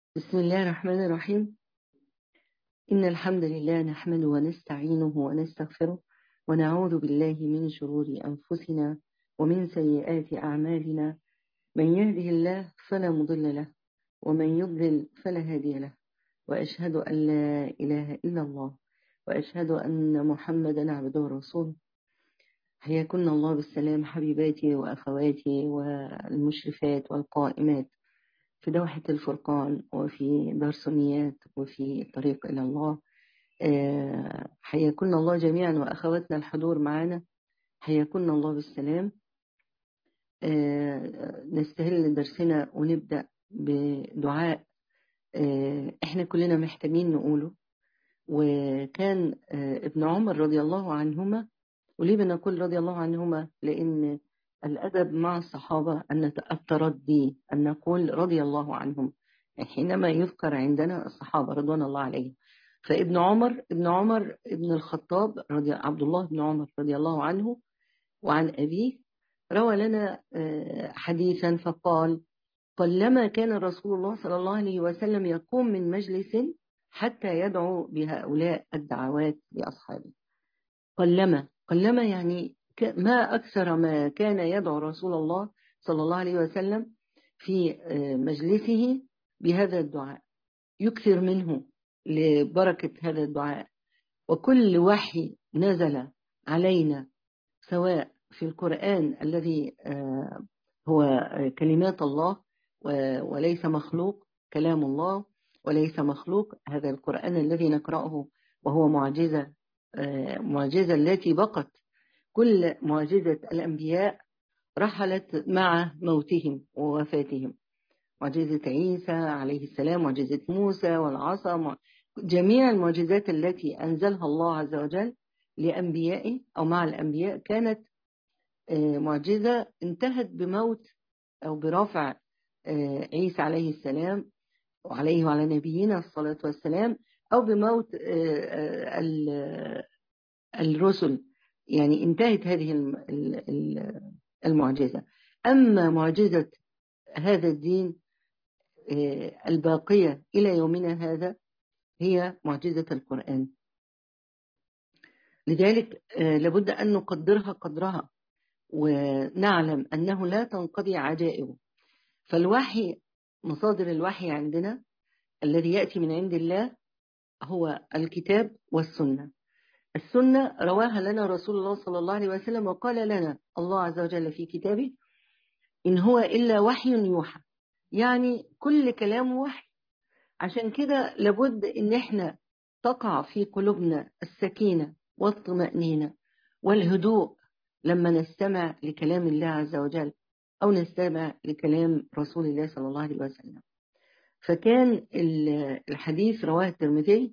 بسم الله الرحمن الرحيم إن الحمد لله نحمده ونستعينه ونستغفره ونعوذ بالله من شرور أنفسنا ومن سيئات أعمالنا من يهده الله فلا مضل له ومن يضلل فلا هادي له وأشهد أن لا إله إلا الله وأشهد أن محمدا عبده ورسوله حياكن الله بالسلام حبيباتي وأخواتي والمشرفات والقائمات في دوحة الفرقان وفي درسميات وفي الطريق إلى الله حياكن الله جميعا وأخواتنا الحضور معنا حياكن الله بالسلام نستهل درسنا ونبدأ بدعاء احنا كلنا محتاجين نقوله وكان ابن عمر رضي الله عنهما وليه بنقول رضي الله عنهما لأن الأدب مع الصحابة أن التردي أن نقول رضي الله عنهم حينما يذكر عندنا الصحابة رضوان الله عليهم فابن عمر ابن عمر ابن الخطاب رضي عبد الله بن عمر رضي الله عنه وعن أبيه روى لنا حديثا فقال قلما كان رسول الله صلى الله عليه وسلم يقوم من مجلس حتى يدعو بهؤلاء الدعوات لأصحابه قلما قلما يعني ما أكثر ما كان يدعو رسول الله صلى الله عليه وسلم في مجلسه بهذا الدعاء يكثر منه لبركة هذا الدعاء وكل وحي نزل علينا سواء في القرآن الذي هو كلمات الله وليس مخلوق كلام الله وليس مخلوق هذا القرآن الذي نقرأه وهو معجزة معجزة التي بقت كل معجزة الأنبياء رحلت مع موتهم ووفاتهم معجزة عيسى عليه السلام معجزة موسى والعصا جميع المعجزات التي أنزلها الله عز وجل لأنبيائه أو مع الأنبياء كانت معجزة انتهت بموت أو برفع عيسى عليه السلام وعليه وعلى نبينا الصلاة والسلام أو بموت الرسل يعني انتهت هذه المعجزة أما معجزة هذا الدين الباقية إلى يومنا هذا هي معجزة القرآن لذلك لابد أن نقدرها قدرها ونعلم أنه لا تنقضي عجائبه فالوحي مصادر الوحي عندنا الذي يأتي من عند الله هو الكتاب والسنة السنة رواها لنا رسول الله صلى الله عليه وسلم وقال لنا الله عز وجل في كتابه إن هو إلا وحي يوحى يعني كل كلام وحي عشان كده لابد إن احنا تقع في قلوبنا السكينة والطمأنينة والهدوء لما نستمع لكلام الله عز وجل أو نستمع لكلام رسول الله صلى الله عليه وسلم فكان الحديث رواه الترمذي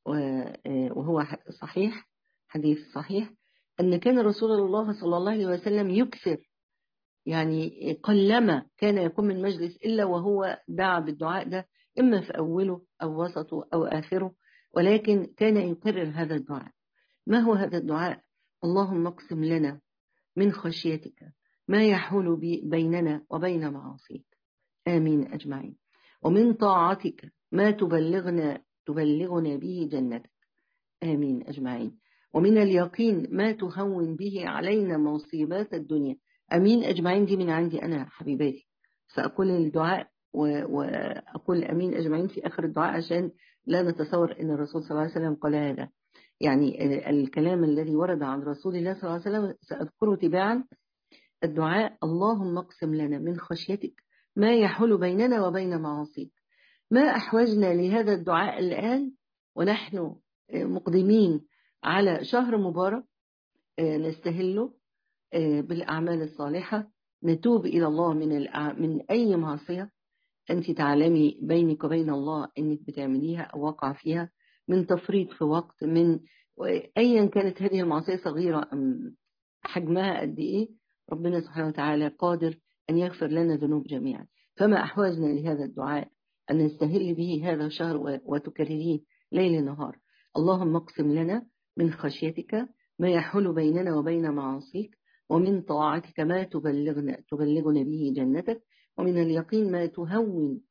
وهو صحيح حديث صحيح أن كان رسول الله صلى الله عليه وسلم يكثر يعني قلما كان يكون من مجلس إلا وهو دعا بالدعاء ده إما في أوله أو وسطه أو آخره ولكن كان يكرر هذا الدعاء ما هو هذا الدعاء اللهم اقسم لنا من خشيتك ما يحول بيننا وبين معاصيك آمين أجمعين ومن طاعتك ما تبلغنا تبلغنا به جنتك آمين أجمعين ومن اليقين ما تهون به علينا مصيبات الدنيا أمين أجمعين دي من عندي أنا حبيباتي سأقول الدعاء وأقول أمين أجمعين في آخر الدعاء عشان لا نتصور أن الرسول صلى الله عليه وسلم قال هذا يعني الكلام الذي ورد عن رسول الله صلى الله عليه وسلم سأذكره تباعا الدعاء اللهم اقسم لنا من خشيتك ما يحول بيننا وبين معاصيك ما أحوجنا لهذا الدعاء الآن ونحن مقدمين على شهر مبارك نستهله بالأعمال الصالحة نتوب إلى الله من من أي معصية أنت تعلمي بينك وبين الله أنك بتعمليها أو وقع فيها من تفريط في وقت من أيا كانت هذه المعصية صغيرة أم حجمها قد إيه ربنا سبحانه وتعالى قادر أن يغفر لنا ذنوب جميعا فما أحوجنا لهذا الدعاء أن نستهل به هذا الشهر وتكرريه ليل نهار اللهم اقسم لنا من خشيتك ما يحول بيننا وبين معاصيك ومن طاعتك ما تبلغنا تبلغنا به جنتك ومن اليقين ما تهون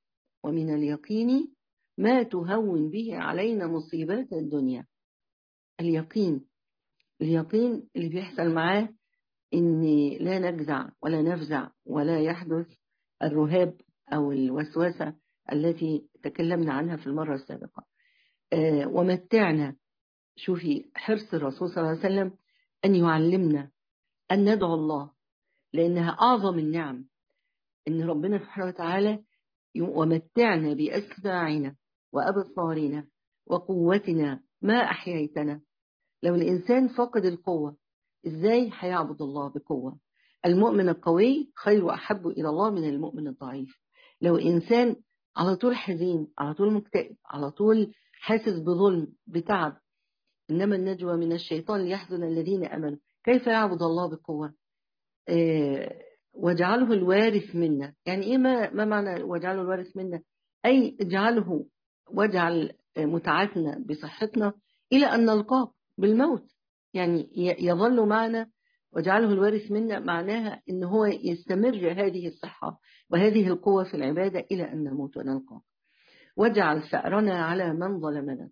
ومن اليقين ما تهون به علينا مصيبات الدنيا اليقين اليقين اللي بيحصل معاه ان لا نجزع ولا نفزع ولا يحدث الرهاب او الوسوسه التي تكلمنا عنها في المره السابقه آه ومتعنا شوفي حرص الرسول صلى الله عليه وسلم ان يعلمنا ان ندعو الله لانها اعظم النعم ان ربنا سبحانه وتعالى ومتعنا باسماعنا وابصارنا وقوتنا ما احييتنا لو الانسان فقد القوه ازاي هيعبد الله بقوه المؤمن القوي خير واحب الى الله من المؤمن الضعيف لو انسان على طول حزين على طول مكتئب على طول حاسس بظلم بتعب انما النجوى من الشيطان ليحزن الذين امنوا كيف يعبد الله بقوه آه واجعله الوارث منا يعني ايه ما, ما معنى واجعله الوارث منا اي اجعله واجعل متعتنا بصحتنا الى ان نلقاه بالموت يعني يظل معنا واجعله الوارث منا معناها ان هو يستمر هذه الصحه وهذه القوه في العباده الى ان نموت ونلقاه واجعل ثأرنا على من ظلمنا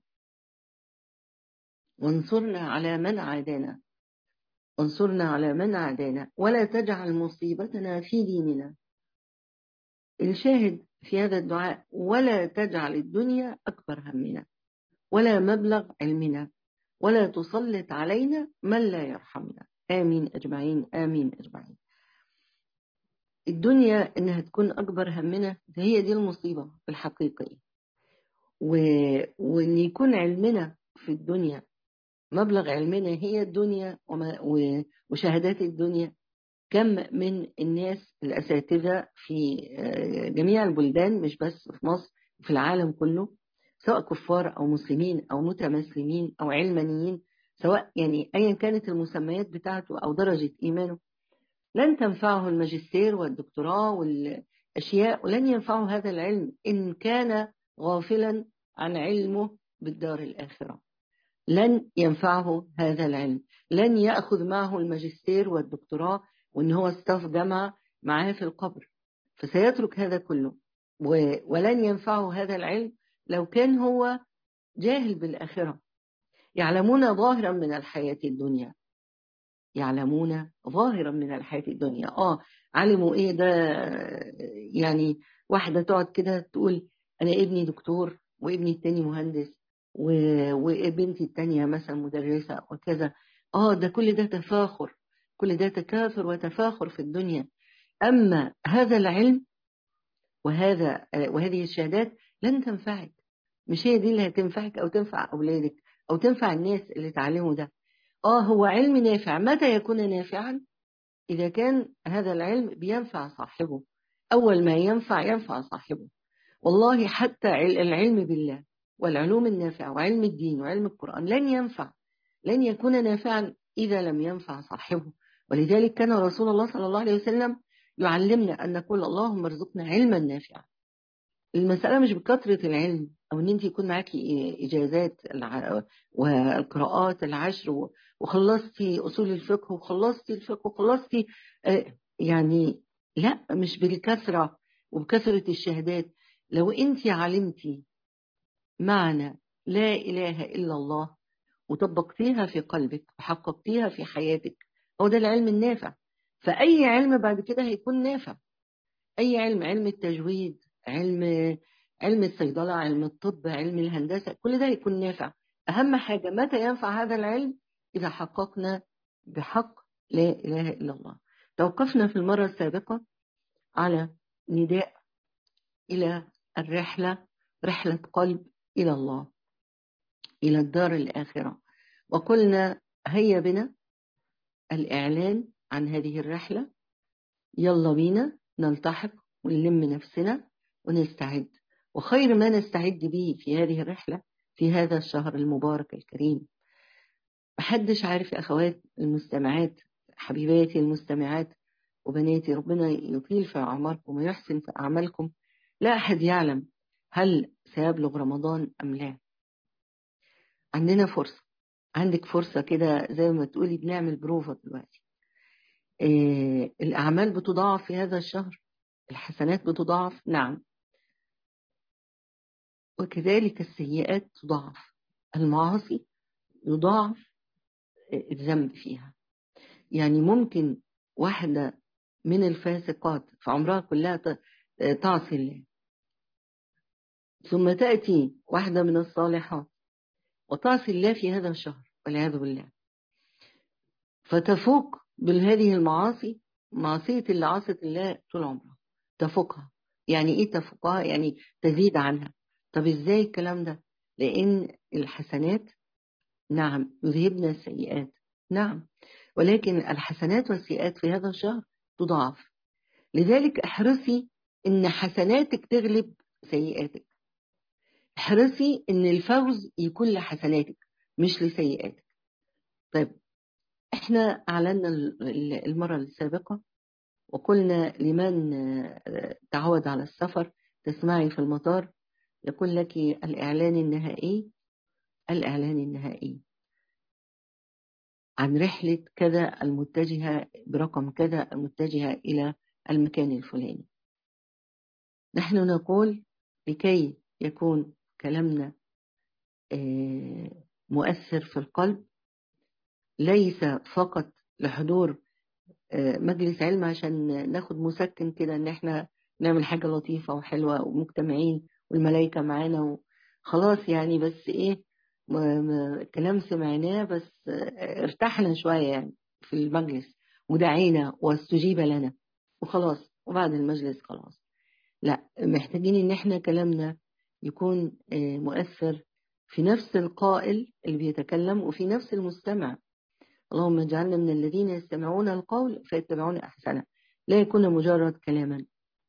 وانصرنا على من عادانا وانصرنا على من عادانا ولا تجعل مصيبتنا في ديننا الشاهد في هذا الدعاء ولا تجعل الدنيا أكبر همنا ولا مبلغ علمنا ولا تسلط علينا من لا يرحمنا آمين أجمعين آمين أجمعين الدنيا إنها تكون أكبر همنا هي دي المصيبة الحقيقية و... وإن يكون علمنا في الدنيا مبلغ علمنا هي الدنيا وما... و... وشهادات الدنيا كم من الناس الأساتذة في جميع البلدان مش بس في مصر في العالم كله سواء كفار أو مسلمين أو متمسلمين أو علمانيين سواء يعني أيا كانت المسميات بتاعته أو درجة إيمانه لن تنفعه الماجستير والدكتوراه والأشياء ولن ينفعه هذا العلم إن كان غافلا عن علمه بالدار الآخرة لن ينفعه هذا العلم لن يأخذ معه الماجستير والدكتوراه وإن هو استاف جامعة معاه في القبر فسيترك هذا كله ولن ينفعه هذا العلم لو كان هو جاهل بالآخرة يعلمون ظاهرا من الحياة الدنيا يعلمون ظاهرا من الحياة الدنيا آه علموا إيه ده يعني واحدة تقعد كده تقول أنا ابني دكتور وابني التاني مهندس وبنتي التانية مثلا مدرسة وكذا آه ده كل ده تفاخر كل ده تكاثر وتفاخر في الدنيا أما هذا العلم وهذا وهذه الشهادات لن تنفعك مش هي دي اللي هتنفعك أو تنفع أولادك أو تنفع الناس اللي تعلموا ده آه هو علم نافع متى يكون نافعا إذا كان هذا العلم بينفع صاحبه أول ما ينفع ينفع صاحبه والله حتى العلم بالله والعلوم النافعة وعلم الدين وعلم القرآن لن ينفع لن يكون نافعا إذا لم ينفع صاحبه ولذلك كان رسول الله صلى الله عليه وسلم يعلمنا أن نقول اللهم ارزقنا علما نافعا المسألة مش بكثرة العلم أو أن أنت يكون معاكي إجازات والقراءات العشر وخلصتي أصول الفقه وخلصتي الفقه وخلصتي يعني لا مش بالكثرة وبكثرة الشهادات لو أنت علمتي معنى لا إله إلا الله وطبقتيها في قلبك وحققتيها في حياتك هو ده العلم النافع فأي علم بعد كده هيكون نافع أي علم علم التجويد علم علم الصيدلة علم الطب علم الهندسة كل ده يكون نافع أهم حاجة متى ينفع هذا العلم إذا حققنا بحق لا إله إلا الله توقفنا في المرة السابقة على نداء إلى الرحلة رحلة قلب إلى الله إلى الدار الآخرة وقلنا هيا بنا الإعلان عن هذه الرحلة يلا بينا نلتحق ونلم نفسنا ونستعد وخير ما نستعد به في هذه الرحلة في هذا الشهر المبارك الكريم محدش عارف يا أخوات المستمعات حبيباتي المستمعات وبناتي ربنا يطيل في أعماركم ويحسن في أعمالكم لا أحد يعلم هل سيبلغ رمضان أم لا عندنا فرصة عندك فرصة كده زي ما تقولي بنعمل بروفة دلوقتي إيه الأعمال بتضاعف في هذا الشهر الحسنات بتضاعف نعم وكذلك السيئات تضاعف المعاصي يضاعف الذنب فيها يعني ممكن واحدة من الفاسقات في عمرها كلها تعصي الله ثم تأتي واحدة من الصالحات وتعصي الله في هذا الشهر والعياذ بالله فتفوق بهذه المعاصي معصية اللي عصت الله طول عمرها تفوقها يعني ايه تفوقها يعني تزيد عنها طب ازاي الكلام ده لان الحسنات نعم يذهبن السيئات نعم ولكن الحسنات والسيئات في هذا الشهر تضاعف لذلك احرصي ان حسناتك تغلب سيئاتك احرصي ان الفوز يكون لحسناتك مش لسيئاتك طيب احنا اعلنا المرة السابقة وقلنا لمن تعود على السفر تسمعي في المطار يقول لك الإعلان النهائي الإعلان النهائي عن رحلة كذا المتجهة برقم كذا المتجهة إلى المكان الفلاني نحن نقول لكي يكون كلامنا مؤثر في القلب ليس فقط لحضور مجلس علم عشان ناخد مسكن كده ان احنا نعمل حاجة لطيفة وحلوة ومجتمعين والملائكة معانا وخلاص يعني بس ايه كلام سمعناه بس ارتحنا شوية يعني في المجلس ودعينا واستجيب لنا وخلاص وبعد المجلس خلاص لا محتاجين ان احنا كلامنا يكون مؤثر في نفس القائل اللي بيتكلم وفي نفس المستمع اللهم اجعلنا من الذين يستمعون القول فيتبعون احسنه لا يكون مجرد كلاما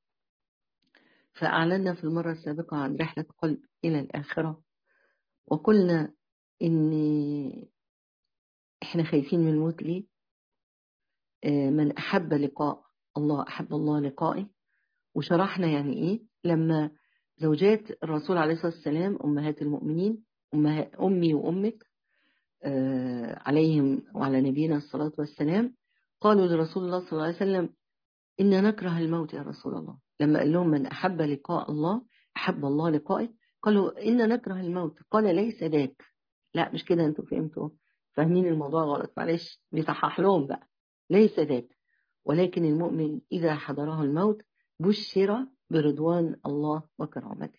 فأعلنا في المرة السابقة عن رحلة قلب إلى الآخرة وقلنا إن إحنا خايفين من الموت ليه من أحب لقاء الله أحب الله لقائه وشرحنا يعني إيه لما زوجات الرسول عليه الصلاة والسلام أمهات المؤمنين أمي وأمك عليهم وعلى نبينا الصلاة والسلام قالوا لرسول الله صلى الله عليه وسلم إن نكره الموت يا رسول الله لما قال لهم من أحب لقاء الله أحب الله لقائه قالوا إن نكره الموت قال ليس ذاك لا مش كده أنتوا فهمتوا فاهمين الموضوع غلط معلش بيصحح لهم بقى ليس ذاك ولكن المؤمن إذا حضره الموت بشر برضوان الله وكرامته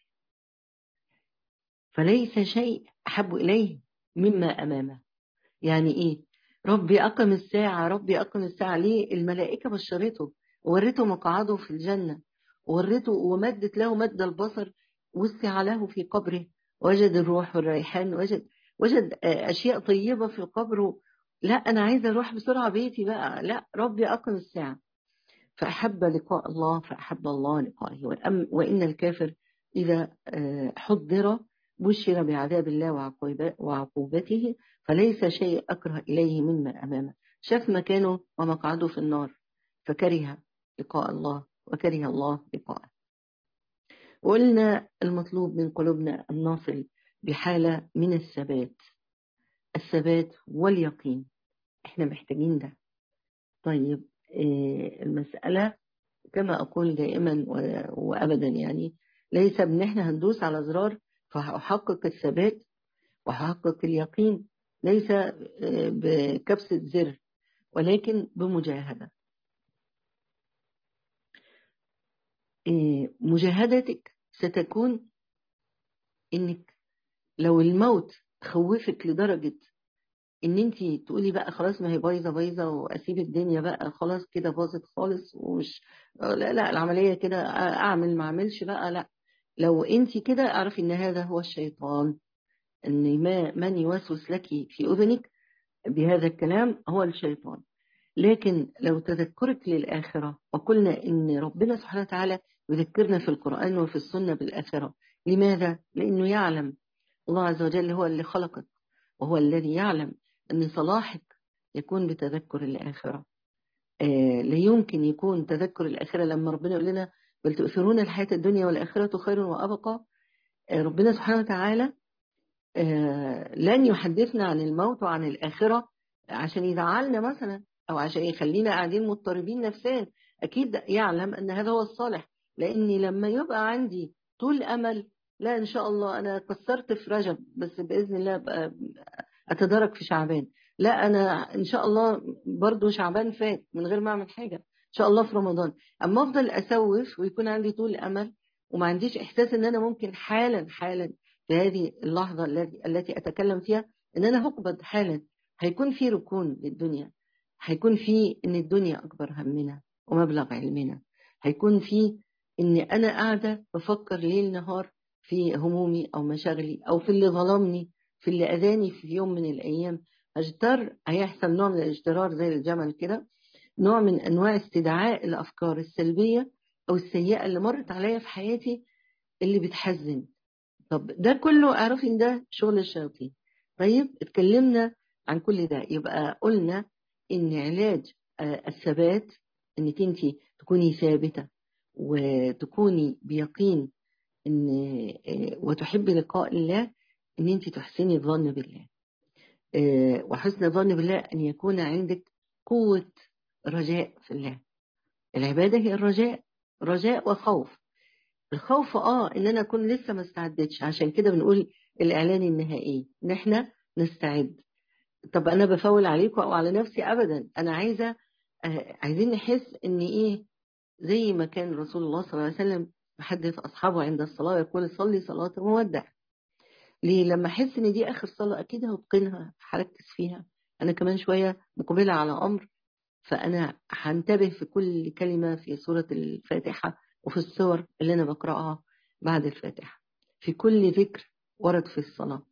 فليس شيء أحب إليه مما أمامه يعني إيه ربي أقم الساعة ربي أقم الساعة ليه الملائكة بشرته وورته مقعده في الجنة وورته ومدت له مد البصر وسع له في قبره وجد الروح والريحان وجد وجد أشياء طيبة في القبر لا أنا عايزة أروح بسرعة بيتي بقى لا ربي أقم الساعة فأحب لقاء الله فأحب الله لقائه وإن الكافر إذا حضر بشر بعذاب الله وعقوبته فليس شيء أكره إليه مما أمامه شاف مكانه ومقعده في النار فكره لقاء الله وكره الله لقاءه وقلنا المطلوب من قلوبنا أن نصل بحالة من الثبات الثبات واليقين احنا محتاجين ده طيب المسألة كما أقول دائما وأبدا يعني ليس بأن احنا هندوس على زرار فأحقق الثبات وأحقق اليقين ليس بكبسة زر ولكن بمجاهدة مجاهدتك ستكون انك لو الموت خوفك لدرجة ان انت تقولي بقى خلاص ما هي بايظه بايظه واسيب الدنيا بقى خلاص كده باظت خالص ومش لا لا العمليه كده اعمل ما اعملش بقى لا لو انت كده اعرفي ان هذا هو الشيطان ان ما من يوسوس لك في اذنك بهذا الكلام هو الشيطان لكن لو تذكرك للآخرة وقلنا إن ربنا سبحانه وتعالى يذكرنا في القرآن وفي السنة بالآخرة لماذا؟ لأنه يعلم الله عز وجل هو اللي خلقك وهو الذي يعلم أن صلاحك يكون بتذكر الآخرة آه لا يمكن يكون تذكر الآخرة لما ربنا يقول لنا بل تؤثرون الحياة الدنيا والآخرة خير وأبقى آه ربنا سبحانه وتعالى آه لن يحدثنا عن الموت وعن الآخرة عشان يزعلنا مثلا أو عشان يخلينا قاعدين مضطربين نفسيا أكيد يعلم أن هذا هو الصالح لأني لما يبقى عندي طول أمل لا ان شاء الله انا قصرت في رجب بس باذن الله ابقى اتدارك في شعبان لا انا ان شاء الله برضو شعبان فات من غير ما اعمل حاجه ان شاء الله في رمضان اما افضل اسوف ويكون عندي طول امل وما عنديش احساس ان انا ممكن حالا حالا في هذه اللحظه التي التي اتكلم فيها ان انا هقبض حالا هيكون في ركون للدنيا هيكون في ان الدنيا اكبر همنا ومبلغ علمنا هيكون في ان انا قاعده بفكر ليل نهار في همومي او مشاغلي او في اللي ظلمني في اللي اذاني في يوم من الايام اجتر هيحصل نوع من الاجترار زي الجمل كده نوع من انواع استدعاء الافكار السلبيه او السيئه اللي مرت عليا في حياتي اللي بتحزن طب ده كله اعرفي ان ده شغل الشياطين طيب اتكلمنا عن كل ده يبقى قلنا ان علاج الثبات انك انت تكوني ثابته وتكوني بيقين ان وتحبي لقاء الله ان انت تحسني الظن بالله وحسن الظن بالله ان يكون عندك قوه رجاء في الله العباده هي الرجاء رجاء وخوف الخوف اه ان انا اكون لسه ما استعدتش عشان كده بنقول الاعلان النهائي ان احنا نستعد طب انا بفول عليكم او على نفسي ابدا انا عايزه آه عايزين نحس ان ايه زي ما كان رسول الله صلى الله عليه وسلم يحدث اصحابه عند الصلاه يقول صلي صلاه مودع ليه لما احس ان دي اخر صلاه اكيد هتقنها هركز فيها انا كمان شويه مقبله على امر فانا هنتبه في كل كلمه في سوره الفاتحه وفي السور اللي انا بقراها بعد الفاتحه في كل ذكر ورد في الصلاه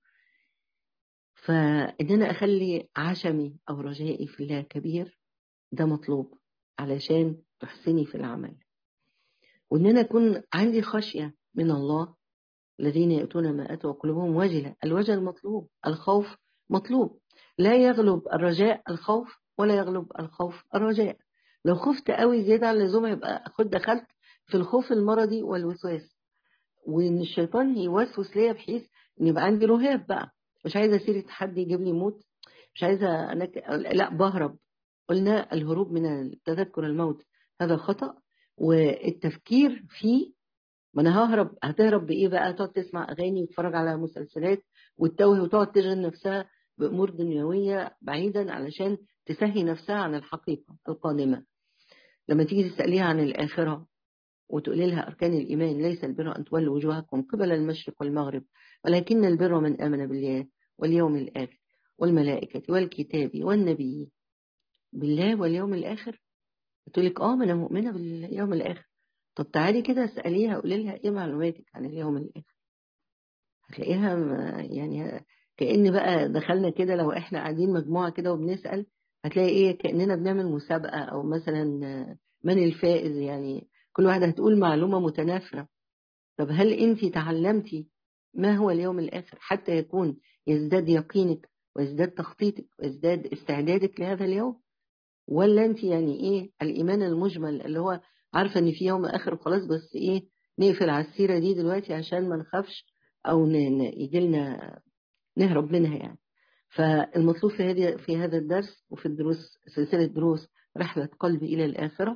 فان انا اخلي عشمي او رجائي في الله كبير ده مطلوب علشان تحسني في العمل وان انا اكون عندي خشيه من الله الذين يأتون ما أتوا وقلوبهم وجلة الوجل مطلوب الخوف مطلوب لا يغلب الرجاء الخوف ولا يغلب الخوف الرجاء لو خفت قوي زيادة عن اللزوم يبقى خد دخلت في الخوف المرضي والوسواس وان الشيطان يوسوس ليا بحيث ان يبقى عندي رهاب بقى مش عايزه سيره حد يجيب لي موت مش عايزه أنك... لا بهرب قلنا الهروب من تذكر الموت هذا خطأ والتفكير فيه ما انا ههرب هتهرب بايه بقى تقعد تسمع اغاني وتتفرج على مسلسلات وتتوه وتقعد تشغل نفسها بامور دنيويه بعيدا علشان تسهي نفسها عن الحقيقه القادمه لما تيجي تساليها عن الاخره وتقولي لها اركان الايمان ليس البر ان تولوا وجوهكم قبل المشرق والمغرب ولكن البر من امن بالله واليوم الاخر والملائكه والكتاب والنبي بالله واليوم الاخر تقول لك اه ما انا مؤمنه باليوم الاخر طب تعالي كده اساليها قولي لها ايه معلوماتك عن اليوم الاخر هتلاقيها يعني كأن بقى دخلنا كده لو احنا قاعدين مجموعه كده وبنسال هتلاقي ايه كاننا بنعمل مسابقه او مثلا من الفائز يعني كل واحده هتقول معلومه متنافره طب هل انت تعلمتي ما هو اليوم الاخر حتى يكون يزداد يقينك ويزداد تخطيطك ويزداد استعدادك لهذا اليوم ولا انت يعني ايه الايمان المجمل اللي هو عارفه ان في يوم اخر وخلاص بس ايه نقفل على السيره دي دلوقتي عشان ما نخافش او يجي لنا نهرب منها يعني فالمطلوب في هذه في هذا الدرس وفي الدروس سلسله دروس رحله قلبي الى الاخره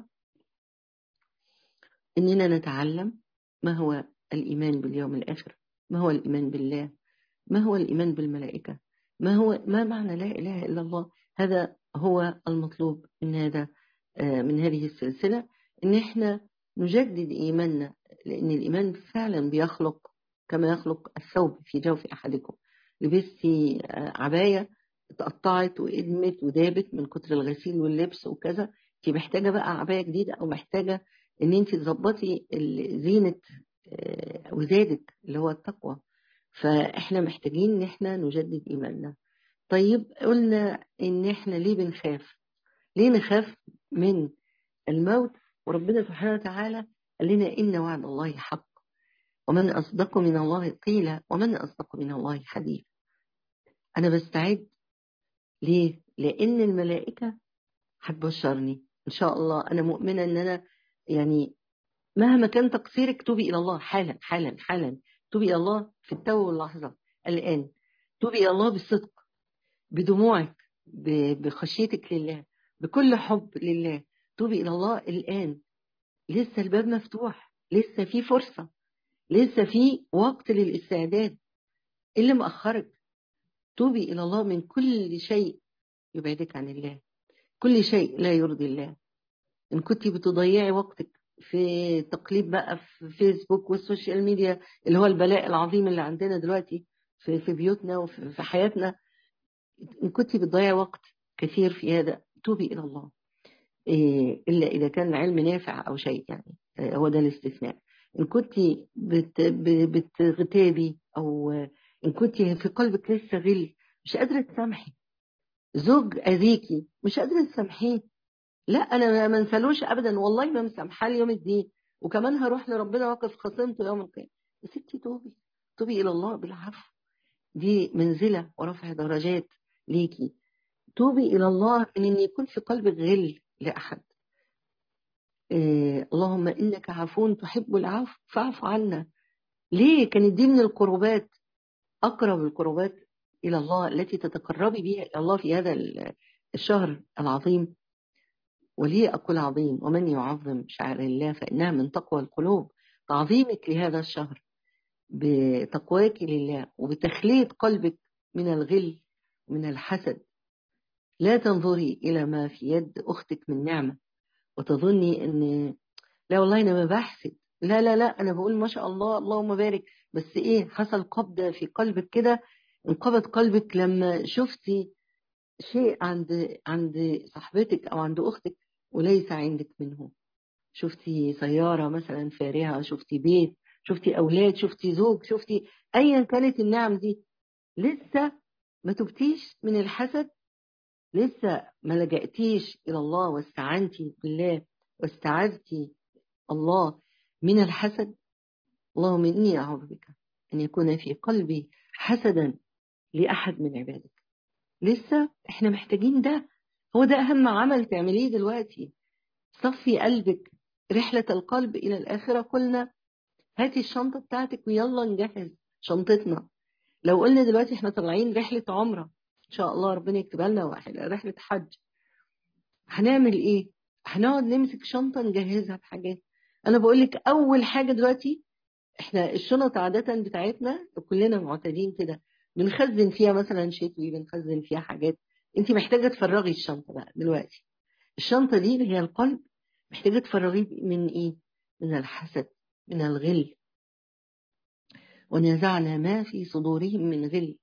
اننا نتعلم ما هو الايمان باليوم الاخر ما هو الايمان بالله ما هو الايمان بالملائكه ما هو ما معنى لا اله الا الله هذا هو المطلوب من هذا من هذه السلسله ان احنا نجدد ايماننا لان الايمان فعلا بيخلق كما يخلق الثوب في جوف احدكم لبستي عبايه اتقطعت وادمت ودابت من كتر الغسيل واللبس وكذا انت محتاجه بقى عبايه جديده او محتاجه ان انت تظبطي زينه وزادك اللي هو التقوى فاحنا محتاجين ان احنا نجدد ايماننا طيب قلنا ان احنا ليه بنخاف ليه نخاف من الموت وربنا سبحانه وتعالى قال لنا إن وعد الله حق ومن أصدق من الله قيل ومن أصدق من الله حديث أنا بستعد ليه؟ لأن الملائكة هتبشرني إن شاء الله أنا مؤمنة إن أنا يعني مهما كان تقصيرك توبي إلى الله حالا حالا حالا توبي إلى الله في التو واللحظة الآن توبي إلى الله بالصدق بدموعك بخشيتك لله بكل حب لله توبي إلى الله الآن لسه الباب مفتوح لسه في فرصة لسه في وقت للاستعداد إيه اللي مأخرك توبي إلى الله من كل شيء يبعدك عن الله كل شيء لا يرضي الله إن كنت بتضيعي وقتك في تقليب بقى في فيسبوك والسوشيال ميديا اللي هو البلاء العظيم اللي عندنا دلوقتي في في بيوتنا وفي حياتنا إن كنت بتضيعي وقت كثير في هذا توبي إلى الله إيه إلا إذا كان العلم نافع أو شيء يعني هو ده الاستثناء إن كنت بت بتغتابي أو إن كنت في قلبك لسه غل مش قادرة تسامحي زوج أذيكي مش قادرة تسامحيه لا أنا ما انسالوش أبدا والله ما مسامحاه ليوم الدين وكمان هروح لربنا واقف خصمته يوم القيامة يا ستي توبي توبي إلى الله بالعفو دي منزلة ورفع درجات ليكي توبي إلى الله من أن يكون في قلبك غل لأحد إيه اللهم إنك عفو تحب العفو فاعف عنا ليه كانت دي من القربات أقرب القربات إلى الله التي تتقربي بها إلى الله في هذا الشهر العظيم وليه أقول عظيم ومن يعظم شعائر الله فإنها من تقوى القلوب تعظيمك لهذا الشهر بتقواك لله وبتخلية قلبك من الغل من الحسد لا تنظري إلى ما في يد أختك من نعمة وتظني أن لا والله أنا ما بحسد لا لا لا أنا بقول ما شاء الله اللهم بارك بس إيه حصل قبضة في قلبك كده انقبض قلبك لما شفتي شيء عند عند صاحبتك أو عند أختك وليس عندك منه شفتي سيارة مثلا فارهة شفتي بيت شفتي أولاد شفتي زوج شفتي أيا كانت النعم دي لسه ما تبتيش من الحسد لسه ما لجأتيش إلى الله واستعنتي بالله واستعذتي الله من الحسد اللهم إني أعوذ بك أن يكون في قلبي حسدا لأحد من عبادك لسه احنا محتاجين ده هو ده أهم عمل تعمليه دلوقتي صفي قلبك رحلة القلب إلى الآخرة قلنا هاتي الشنطة بتاعتك ويلا نجهز شنطتنا لو قلنا دلوقتي احنا طالعين رحلة عمرة إن شاء الله ربنا يكتبها لنا رحلة حج هنعمل إيه؟ هنقعد نمسك شنطة نجهزها بحاجات أنا بقول لك أول حاجة دلوقتي احنا الشنط عادة بتاعتنا كلنا معتادين كده بنخزن فيها مثلا شتوي بنخزن فيها حاجات انت محتاجة تفرغي الشنطة بقى دلوقتي الشنطة دي اللي هي القلب محتاجة تفرغيه من ايه من الحسد من الغل ونزعنا ما في صدورهم من غل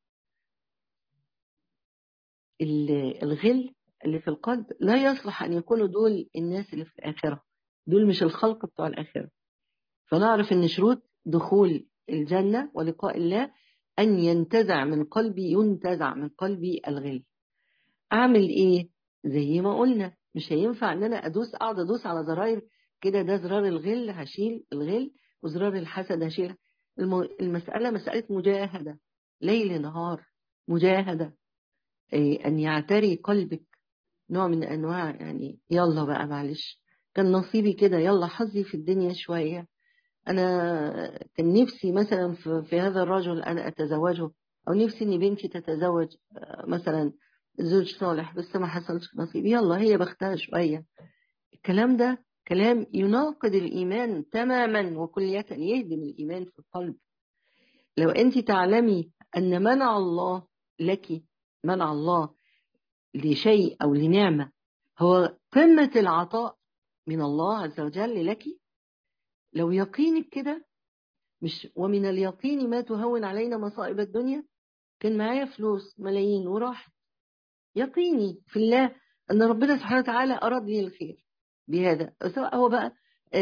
الغل اللي في القلب لا يصلح أن يكونوا دول الناس اللي في الآخرة دول مش الخلق بتوع الآخرة فنعرف أن شروط دخول الجنة ولقاء الله أن ينتزع من قلبي ينتزع من قلبي الغل أعمل إيه زي ما قلنا مش هينفع أن أنا أدوس أقعد أدوس على زراير كده ده زرار الغل هشيل الغل وزرار الحسد هشيل المسألة مسألة مجاهدة ليل نهار مجاهدة أي أن يعتري قلبك نوع من أنواع يعني يلا بقى معلش كان نصيبي كده يلا حظي في الدنيا شوية أنا كان نفسي مثلا في هذا الرجل أنا أتزوجه أو نفسي إن بنتي تتزوج مثلا زوج صالح بس ما حصلش نصيب يلا هي بختها شوية الكلام ده كلام يناقض الإيمان تماما وكلية يهدم الإيمان في القلب لو أنت تعلمي أن منع الله لك منع الله لشيء أو لنعمة هو قمة العطاء من الله عز وجل لك لو يقينك كده مش ومن اليقين ما تهون علينا مصائب الدنيا كان معايا فلوس ملايين وراحت يقيني في الله أن ربنا سبحانه وتعالى أراد لي الخير بهذا سواء هو بقى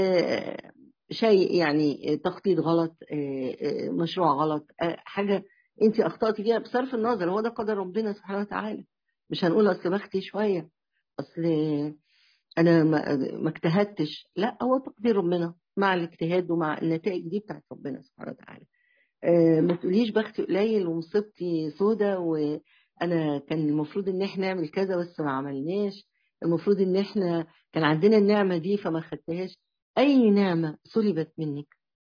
شيء يعني تخطيط غلط مشروع غلط حاجة انت اخطأتي فيها بصرف النظر هو ده قدر ربنا سبحانه وتعالى مش هنقول اصل بختي شوية اصل انا ما اجتهدتش لا هو تقدير ربنا مع الاجتهاد ومع النتائج دي بتاعت ربنا سبحانه وتعالى ما تقوليش بختي قليل ومصيبتي سودة وانا كان المفروض ان احنا نعمل كذا بس ما عملناش المفروض ان احنا كان عندنا النعمة دي فما خدتهاش اي نعمة سلبت منك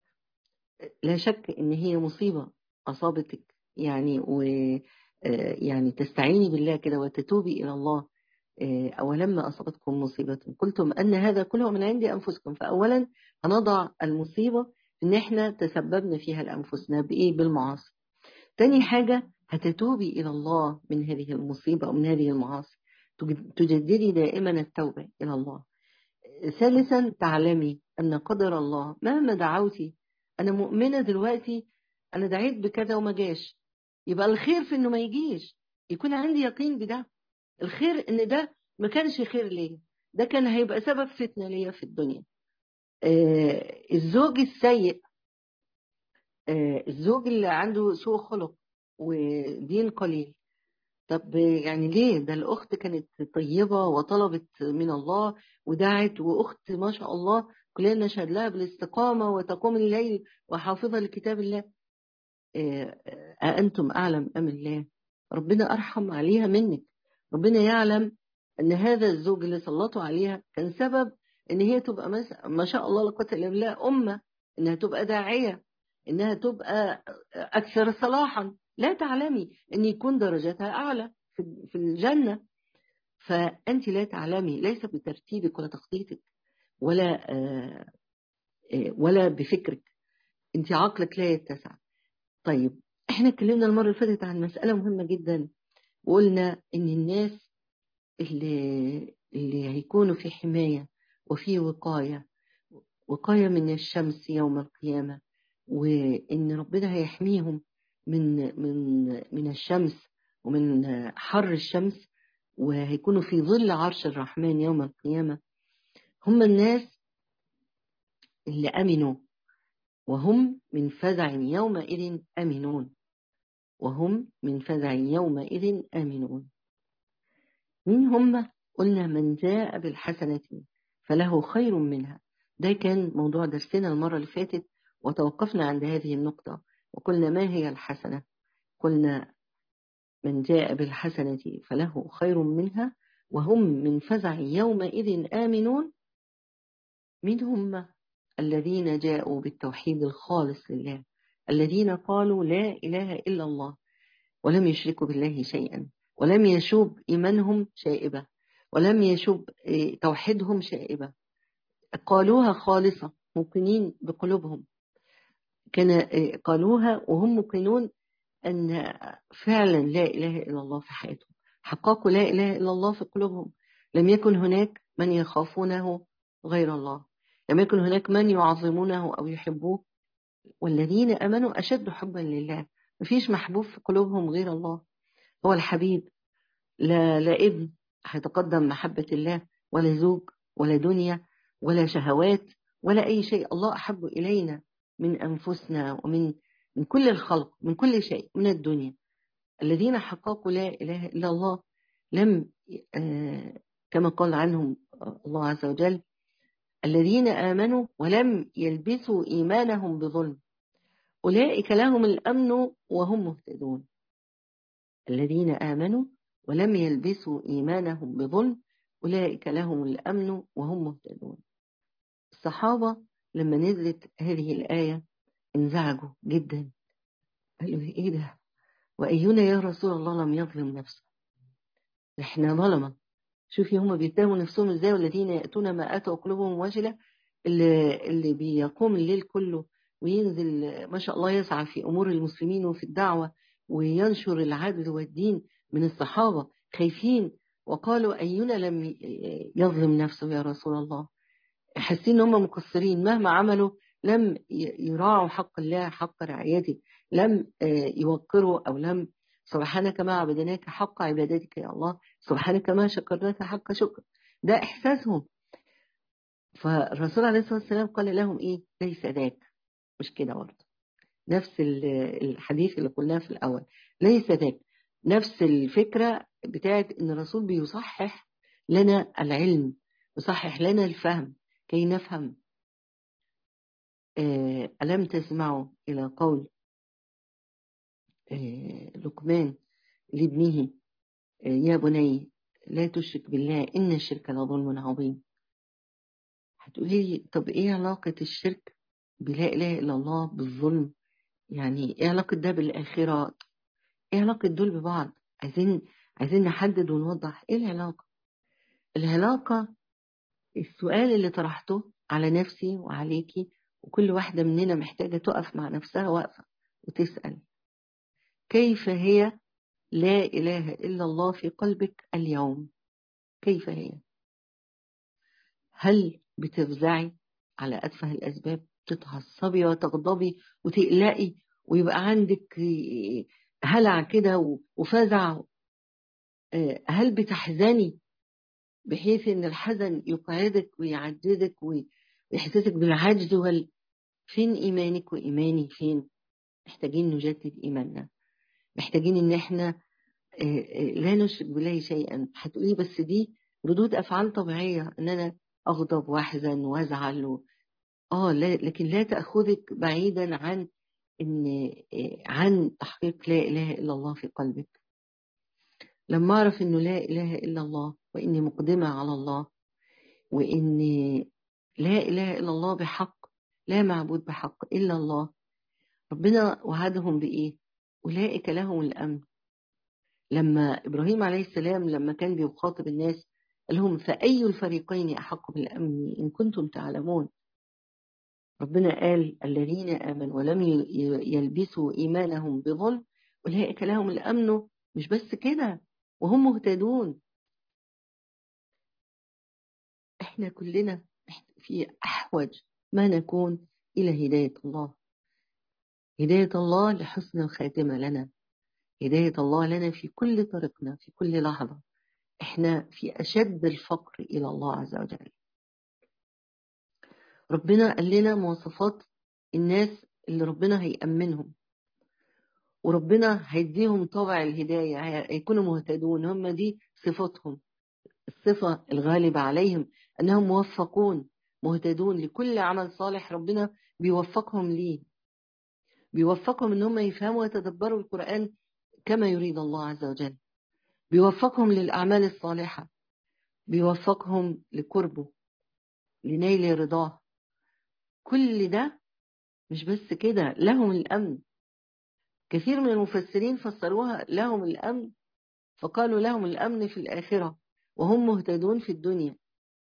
لا شك ان هي مصيبة اصابتك يعني و يعني تستعيني بالله كده وتتوبي الى الله اولما اصابتكم مصيبة قلتم ان هذا كله من عند انفسكم فاولا هنضع المصيبة في ان احنا تسببنا فيها لانفسنا بايه بالمعاصي تاني حاجة هتتوبي إلى الله من هذه المصيبة أو من هذه المعاصي تجددي دائما التوبة إلى الله ثالثا تعلمي أن قدر الله مهما دعوتي أنا مؤمنة دلوقتي أنا دعيت بكذا وما جاش يبقى الخير في إنه ما يجيش يكون عندي يقين بده الخير إن ده ما كانش خير ليا ده كان هيبقى سبب فتنة ليا في الدنيا آه الزوج السيء آه الزوج اللي عنده سوء خلق ودين قليل طب يعني ليه ده الأخت كانت طيبة وطلبت من الله ودعت وأخت ما شاء الله كلنا نشهد لها بالاستقامة وتقوم الليل وحافظة لكتاب الله أأنتم أعلم أم الله ربنا أرحم عليها منك ربنا يعلم أن هذا الزوج اللي سلطوا عليها كان سبب أن هي تبقى ما شاء الله لا قوة إلا بالله أمة أنها تبقى داعية أنها تبقى أكثر صلاحا لا تعلمي أن يكون درجاتها أعلى في الجنة فأنت لا تعلمي ليس بترتيبك ولا تخطيطك ولا ولا بفكرك أنت عقلك لا يتسع طيب احنا اتكلمنا المرة اللي فاتت عن مسألة مهمة جدا وقلنا ان الناس اللي, اللي هيكونوا في حماية وفي وقاية وقاية من الشمس يوم القيامة وان ربنا هيحميهم من من من الشمس ومن حر الشمس وهيكونوا في ظل عرش الرحمن يوم القيامة هم الناس اللي أمنوا وهم من فزع يومئذ أمنون وهم من فزع يومئذ آمنون مين هم؟ قلنا من جاء بالحسنة فله خير منها ده كان موضوع درسنا المرة اللي فاتت وتوقفنا عند هذه النقطة وقلنا ما هي الحسنة قلنا من جاء بالحسنة فله خير منها وهم من فزع يومئذ آمنون من هم الذين جاءوا بالتوحيد الخالص لله الذين قالوا لا إله إلا الله ولم يشركوا بالله شيئا ولم يشوب إيمانهم شائبة ولم يشوب توحيدهم شائبة قالوها خالصة موقنين بقلوبهم كان قالوها وهم موقنون أن فعلا لا إله إلا الله في حياتهم حققوا لا إله إلا الله في قلوبهم لم يكن هناك من يخافونه غير الله لم يكن هناك من يعظمونه أو يحبوه والذين أمنوا أشد حبا لله مفيش محبوب في قلوبهم غير الله هو الحبيب لا, لا ابن هيتقدم محبة الله ولا زوج ولا دنيا ولا شهوات ولا أي شيء الله أحب إلينا من أنفسنا ومن من كل الخلق من كل شيء من الدنيا الذين حققوا لا إله إلا الله لم آه كما قال عنهم الله عز وجل الذين آمنوا ولم يلبسوا إيمانهم بظلم أولئك لهم الأمن وهم مهتدون الذين آمنوا ولم يلبسوا إيمانهم بظلم أولئك لهم الأمن وهم مهتدون الصحابة لما نزلت هذه الآية انزعجوا جدا قالوا إيه ده وأينا يا رسول الله لم يظلم نفسه إحنا ظلمة شوفي هم بيتهموا نفسهم ازاي والذين يأتون ما آتوا قلوبهم وجلة اللي, اللي بيقوم الليل كله وينزل ما شاء الله يسعى في أمور المسلمين وفي الدعوة وينشر العدل والدين من الصحابة خايفين وقالوا أينا لم يظلم نفسه يا رسول الله حاسين ان هم مقصرين مهما عملوا لم يراعوا حق الله حق رعايته لم يوقروا أو لم سبحانك ما عبدناك حق عبادتك يا الله سبحانك ما شكرناك حق شكر ده إحساسهم فالرسول عليه الصلاة والسلام قال لهم إيه ليس ذاك مش كده برضه نفس الحديث اللي قلناه في الأول ليس ذاك نفس الفكرة بتاعت إن الرسول بيصحح لنا العلم يصحح لنا الفهم كي نفهم ألم تسمعوا إلى قول لقمان لابنه يا بني لا تشرك بالله إن الشرك لظلم عظيم هتقولي لي طب إيه علاقة الشرك بلا إله إلا الله بالظلم يعني إيه علاقة ده بالآخرة إيه علاقة دول ببعض عايزين عايزين نحدد ونوضح إيه العلاقة العلاقة السؤال اللي طرحته على نفسي وعليكي وكل واحدة مننا محتاجة تقف مع نفسها واقفة وتسأل كيف هي لا إله إلا الله في قلبك اليوم كيف هي هل بتفزعي على أتفه الأسباب تتعصبي وتغضبي وتقلقي ويبقى عندك هلع كده وفزع هل بتحزني بحيث ان الحزن يقعدك ويعجزك ويحسسك بالعجز وال فين ايمانك وايماني فين محتاجين نجدد ايماننا محتاجين ان احنا لا نشرك بالله شيئا هتقولي بس دي ردود افعال طبيعيه ان انا اغضب واحزن وازعل و... اه لا لكن لا تاخذك بعيدا عن ان عن تحقيق لا اله الا الله في قلبك لما اعرف انه لا اله الا الله واني مقدمه على الله وان لا اله الا الله بحق لا معبود بحق الا الله ربنا وعدهم بايه اولئك لهم الامن لما ابراهيم عليه السلام لما كان بيخاطب الناس قال لهم فاي الفريقين احق بالامن ان كنتم تعلمون ربنا قال الذين امنوا ولم يلبسوا ايمانهم بظلم اولئك لهم الامن مش بس كده وهم مهتدون احنا كلنا في احوج ما نكون الى هدايه الله هدايه الله لحسن الخاتمه لنا هدايه الله لنا في كل طريقنا في كل لحظه احنا في اشد الفقر الى الله عز وجل ربنا قال لنا مواصفات الناس اللي ربنا هيأمنهم وربنا هيديهم طبع الهداية هيكونوا مهتدون هم دي صفاتهم الصفة الغالبة عليهم أنهم موفقون مهتدون لكل عمل صالح ربنا بيوفقهم ليه بيوفقهم ان هم يفهموا ويتدبروا القرآن كما يريد الله عز وجل بيوفقهم للأعمال الصالحة بيوفقهم لقربه لنيل رضاه كل ده مش بس كده لهم الأمن كثير من المفسرين فسروها لهم الأمن فقالوا لهم الأمن في الآخرة وهم مهتدون في الدنيا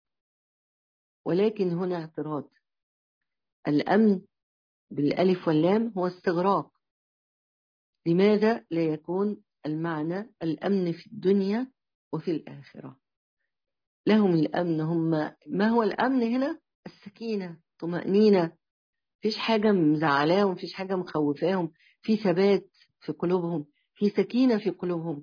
ولكن هنا اعتراض الأمن بالألف واللام هو استغراق لماذا لا يكون المعنى الأمن في الدنيا وفي الآخرة لهم الأمن هم ما هو الأمن هنا السكينة طمأنينة فيش حاجة مزعلاهم فيش حاجة مخوفاهم في ثبات في قلوبهم في سكينة في قلوبهم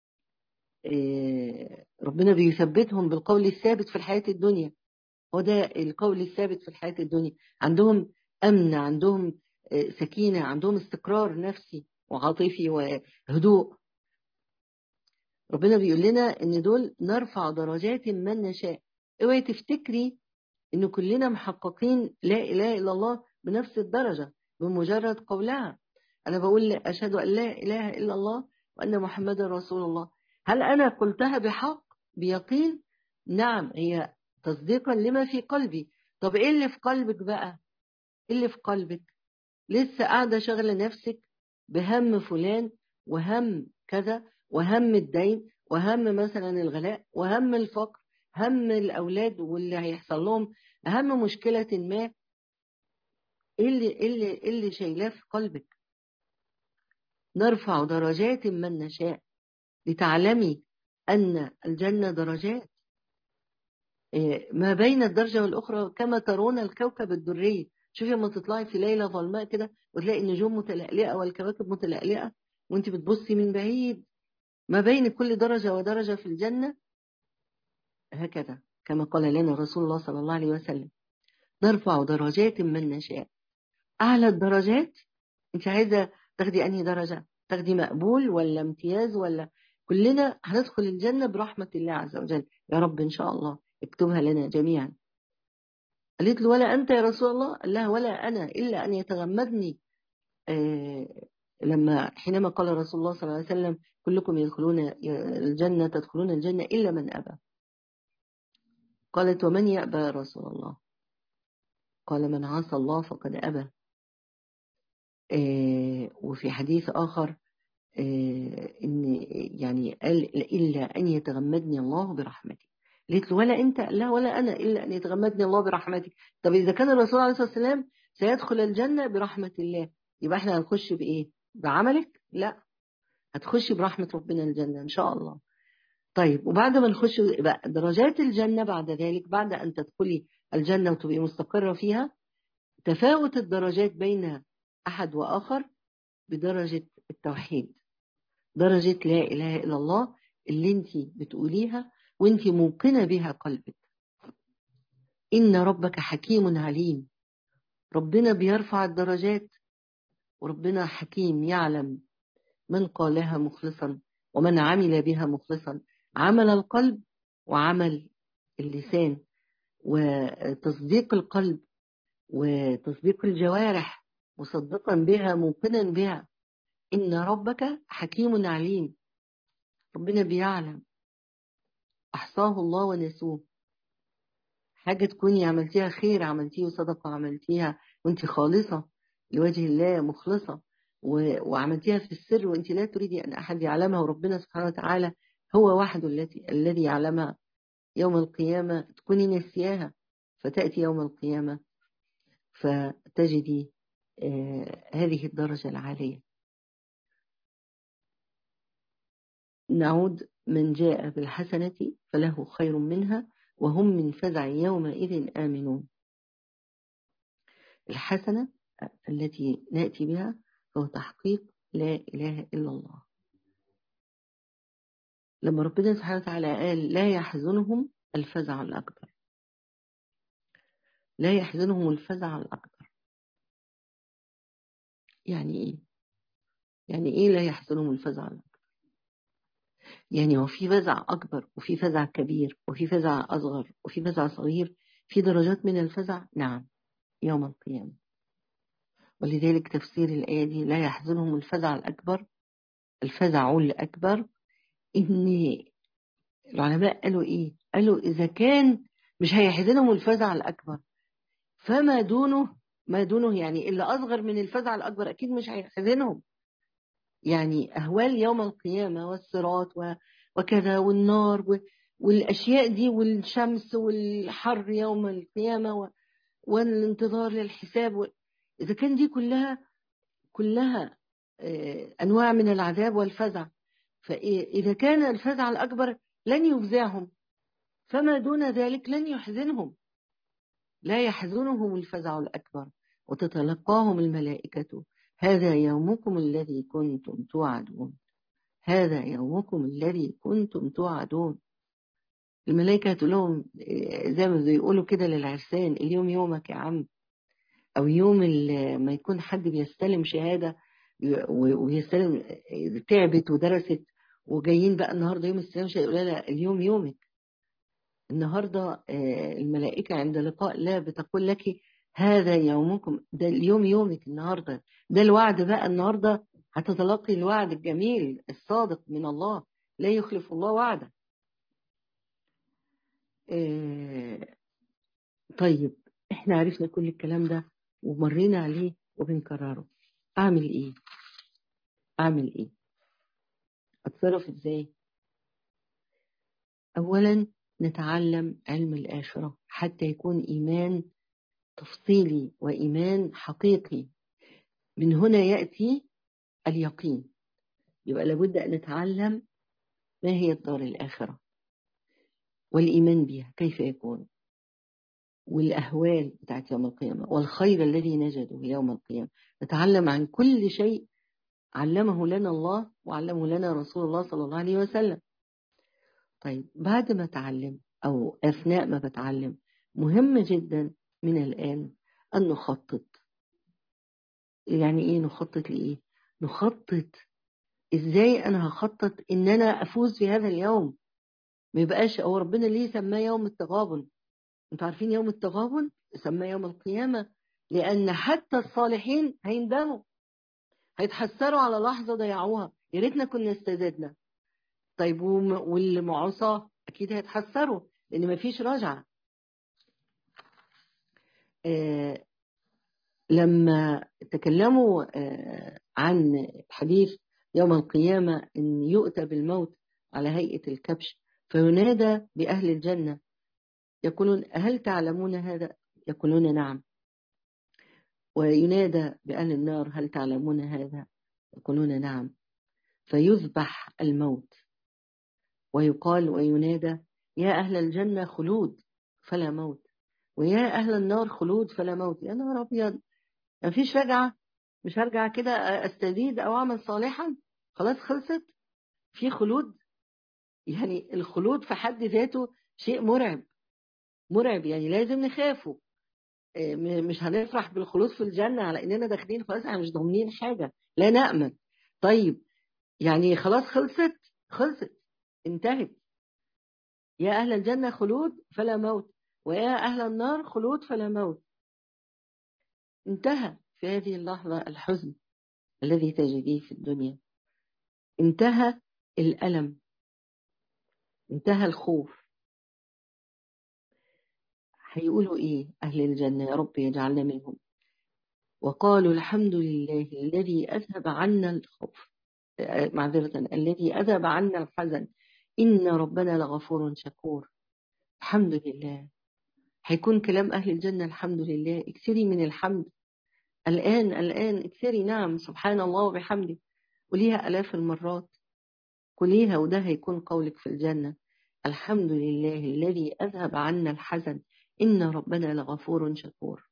ربنا بيثبتهم بالقول الثابت في الحياة الدنيا هو ده القول الثابت في الحياة الدنيا عندهم أمن عندهم سكينة عندهم استقرار نفسي وعاطفي وهدوء ربنا بيقول لنا ان دول نرفع درجات من نشاء اوعي تفتكري ان كلنا محققين لا اله الا الله بنفس الدرجة بمجرد قولها انا بقول اشهد ان لا اله الا الله وان محمدا رسول الله هل انا قلتها بحق بيقين نعم هي تصديقا لما في قلبي طب ايه اللي في قلبك بقى ايه اللي في قلبك لسه قاعده شغله نفسك بهم فلان وهم كذا وهم الدين وهم مثلا الغلاء وهم الفقر هم الاولاد واللي هيحصل لهم اهم مشكله ما ايه اللي إيه اللي إيه اللي شايلاه في قلبك نرفع درجات من نشاء لتعلمي ان الجنه درجات ما بين الدرجه والاخرى كما ترون الكوكب الدري شوفي لما تطلعي في ليله ظلماء كده وتلاقي النجوم متلألئه والكواكب متلألئه وانت بتبصي من بعيد ما بين كل درجه ودرجه في الجنه هكذا كما قال لنا رسول الله صلى الله عليه وسلم نرفع درجات من نشاء اعلى الدرجات انت عايزه تاخدي انهي درجه تاخدي مقبول ولا امتياز ولا كلنا هندخل الجنه برحمه الله عز وجل يا رب ان شاء الله اكتبها لنا جميعا قالت له ولا أنت يا رسول الله قال لها ولا أنا إلا أن يتغمدني آه لما حينما قال رسول الله صلى الله عليه وسلم كلكم يدخلون الجنة تدخلون الجنة إلا من أبى قالت ومن يأبى يا رسول الله قال من عصى الله فقد أبى آه وفي حديث آخر آه إن يعني قال إلا أن يتغمدني الله برحمته قالت له ولا انت لا ولا انا الا ان يتغمدني الله برحمتك طب اذا كان الرسول عليه الصلاه والسلام سيدخل الجنة برحمة الله يبقى احنا هنخش بإيه بعملك لا هتخشي برحمة ربنا الجنة إن شاء الله طيب وبعد ما نخش بقى درجات الجنة بعد ذلك بعد أن تدخلي الجنة وتبقي مستقرة فيها تفاوت الدرجات بين أحد وآخر بدرجة التوحيد درجة لا إله إلا الله اللي انت بتقوليها وانت موقنة بها قلبك إن ربك حكيم عليم ربنا بيرفع الدرجات وربنا حكيم يعلم من قالها مخلصا ومن عمل بها مخلصا عمل القلب وعمل اللسان وتصديق القلب وتصديق الجوارح مصدقا بها موقنا بها إن ربك حكيم عليم ربنا بيعلم أحصاه الله ونسوه حاجة تكوني عملتيها خير عملتيه صدقة عملتيها وانت خالصة لوجه الله مخلصة وعملتيها في السر وانت لا تريدي أن أحد يعلمها وربنا سبحانه وتعالى هو وحده الذي الذي يعلمها يوم القيامة تكوني نسياها فتأتي يوم القيامة فتجدي هذه الدرجة العالية نعود من جاء بالحسنة فله خير منها وهم من فزع يومئذ آمنون الحسنة التي نأتي بها هو تحقيق لا إله إلا الله لما ربنا سبحانه وتعالى قال لا يحزنهم الفزع الأكبر لا يحزنهم الفزع الأكبر يعني إيه؟ يعني إيه لا يحزنهم الفزع الأكبر؟ يعني هو في فزع أكبر وفي فزع كبير وفي فزع أصغر وفي فزع صغير في درجات من الفزع نعم يوم القيامة ولذلك تفسير الآية دي لا يحزنهم الفزع الأكبر الفزع الأكبر إن العلماء قالوا إيه قالوا إذا كان مش هيحزنهم الفزع الأكبر فما دونه ما دونه يعني اللي أصغر من الفزع الأكبر أكيد مش هيحزنهم يعني أهوال يوم القيامة والصراط وكذا والنار والأشياء دي والشمس والحر يوم القيامة والانتظار للحساب إذا كان دي كلها كلها أنواع من العذاب والفزع فإذا كان الفزع الأكبر لن يفزعهم فما دون ذلك لن يحزنهم لا يحزنهم الفزع الأكبر وتتلقاهم الملائكة هذا يومكم الذي كنتم توعدون هذا يومكم الذي كنتم توعدون الملائكة تقول لهم زي ما بيقولوا كده للعرسان اليوم يومك يا عم أو يوم ما يكون حد بيستلم شهادة ويستلم تعبت ودرست وجايين بقى النهارده يوم السلام يقول لا اليوم يومك النهارده الملائكة عند لقاء الله بتقول لك هذا يومكم ده اليوم يومك النهارده ده الوعد بقى النهارده هتتلقي الوعد الجميل الصادق من الله لا يخلف الله وعده طيب احنا عرفنا كل الكلام ده ومرينا عليه وبنكرره اعمل ايه اعمل ايه اتصرف ازاي اولا نتعلم علم الاخره حتى يكون ايمان تفصيلي وايمان حقيقي من هنا ياتي اليقين يبقى لابد ان نتعلم ما هي الدار الاخره والايمان بها كيف يكون والأهوال بتاعت يوم القيامة والخير الذي نجده يوم القيامة نتعلم عن كل شيء علمه لنا الله وعلمه لنا رسول الله صلى الله عليه وسلم طيب بعد ما أتعلم أو أثناء ما بتعلم مهم جدا من الآن أن نخطط يعني إيه نخطط لإيه نخطط إزاي أنا هخطط إن أنا أفوز في هذا اليوم ما يبقاش أو ربنا ليه سماه يوم التغابن انتوا عارفين يوم التغابن سماه يوم القيامة لأن حتى الصالحين هيندموا هيتحسروا على لحظة ضيعوها يا ريتنا كنا استزدنا طيب والمعصاة أكيد هيتحسروا لأن مفيش رجعة آه لما تكلموا آه عن حديث يوم القيامة أن يؤتى بالموت على هيئة الكبش فينادى بأهل الجنة يقولون هل تعلمون هذا يقولون نعم وينادى بأهل النار هل تعلمون هذا يقولون نعم فيذبح الموت ويقال وينادى يا أهل الجنة خلود فلا موت ويا أهل النار خلود فلا موت يا نهار أبيض مفيش رجعة مش هرجع كده أستزيد أو أعمل صالحا خلاص خلصت في خلود يعني الخلود في حد ذاته شيء مرعب مرعب يعني لازم نخافه مش هنفرح بالخلود في الجنة على إننا داخلين خلاص احنا مش ضامنين حاجة لا نأمن طيب يعني خلاص خلصت خلصت انتهت يا أهل الجنة خلود فلا موت ويا أهل النار خلود فلا موت انتهى في هذه اللحظة الحزن الذي تجديه في الدنيا انتهى الألم انتهى الخوف هيقولوا ايه اهل الجنه يا رب يجعلنا منهم وقالوا الحمد لله الذي اذهب عنا الخوف معذره الذي اذهب عنا الحزن ان ربنا لغفور شكور الحمد لله هيكون كلام اهل الجنه الحمد لله اكثري من الحمد الان الان اكثري نعم سبحان الله وبحمده قوليها الاف المرات قوليها وده هيكون قولك في الجنه الحمد لله الذي اذهب عنا الحزن إن ربنا لغفور شكور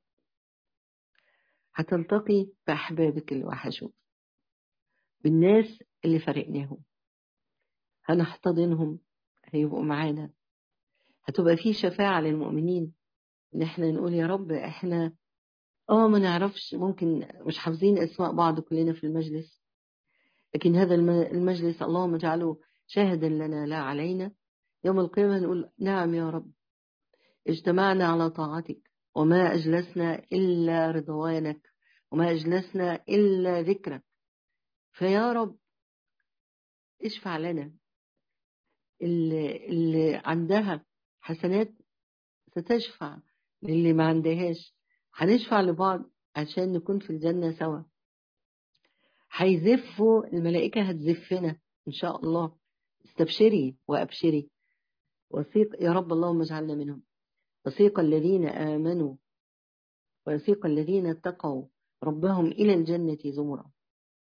هتلتقي بأحبابك اللي وحشوك بالناس اللي فرقناهم هنحتضنهم هيبقوا معانا هتبقى في شفاعة للمؤمنين إن إحنا نقول يا رب إحنا آه ما نعرفش ممكن مش حافظين أسماء بعض كلنا في المجلس لكن هذا المجلس اللهم اجعله شاهدا لنا لا علينا يوم القيامة نقول نعم يا رب اجتمعنا على طاعتك وما أجلسنا إلا رضوانك وما أجلسنا إلا ذكرك فيا رب اشفع لنا اللي, اللي عندها حسنات ستشفع للي ما عندهاش هنشفع لبعض عشان نكون في الجنة سوا هيزفوا الملائكة هتزفنا إن شاء الله استبشري وأبشري وثيق يا رب اللهم اجعلنا منهم وسيق الذين آمنوا وسيق الذين اتقوا ربهم إلى الجنة زمرا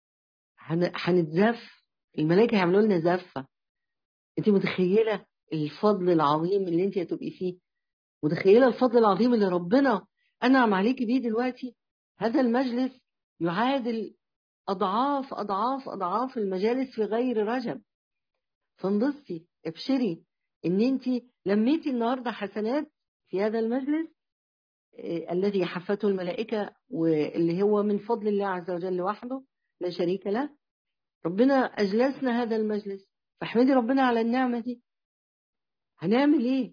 هنتزف الملائكة هيعملوا لنا زفة انت متخيلة الفضل العظيم اللي انت هتبقي فيه متخيلة الفضل العظيم اللي ربنا أنعم عليك بيه دلوقتي هذا المجلس يعادل أضعاف أضعاف أضعاف المجالس في غير رجب فانبسطي ابشري ان انت لميتي النهارده حسنات في هذا المجلس الذي حفته الملائكة واللي هو من فضل الله عز وجل وحده لا شريك له ربنا أجلسنا هذا المجلس فاحمدي ربنا على النعمة دي هنعمل ايه